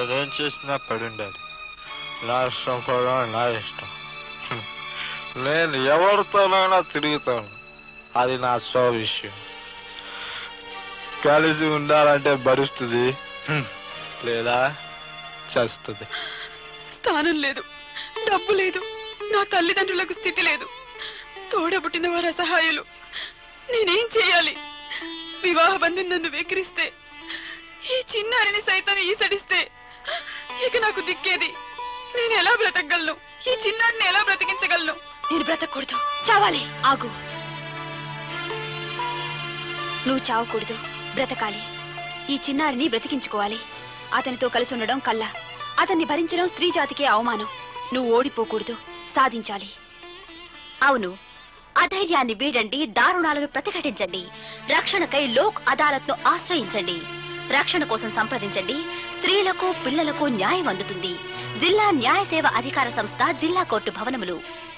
నేనేం చేసినా పడి ఉండాలి నా ఇష్టం కూడా నా ఇష్టం హ్మ్. నేను ఎవరితోనైనా తిరుగుతాను అది నా సో విషయం కలిసి ఉండాలంటే భరిస్తుంది హ్మ్. లేదా చేస్తుంది స్థానం లేదు డబ్బు లేదు నా తల్లిదండ్రులకు స్థితి లేదు తోడబుట్టిన వారు అసహాయులు నేనేం చేయాలి వివాహ బంధం నన్ను వెక్కిరిస్తే ఈ చిన్నారిని సైతం ఈసడిస్తే ఇక నాకు దిక్కేది నేను ఎలా బ్రతకగలను ఈ చిన్నారిని ఎలా బ్రతికించగలను నేను బ్రతకూడదు చావాలి ఆగు నువ్వు చావకూడదు బ్రతకాలి ఈ చిన్నారిని బ్రతికించుకోవాలి అతనితో కలిసి ఉండడం కల్లా అతన్ని భరించడం స్త్రీ జాతికే అవమానం నువ్వు ఓడిపోకూడదు సాధించాలి అవును అధైర్యాన్ని వీడండి దారుణాలను ప్రతిఘటించండి రక్షణకై లోక్ అదాలత్ ను ఆశ్రయించండి రక్షణ కోసం సంప్రదించండి స్త్రీలకు పిల్లలకు న్యాయం అందుతుంది జిల్లా న్యాయ సేవ అధికార సంస్థ జిల్లా కోర్టు భవనములు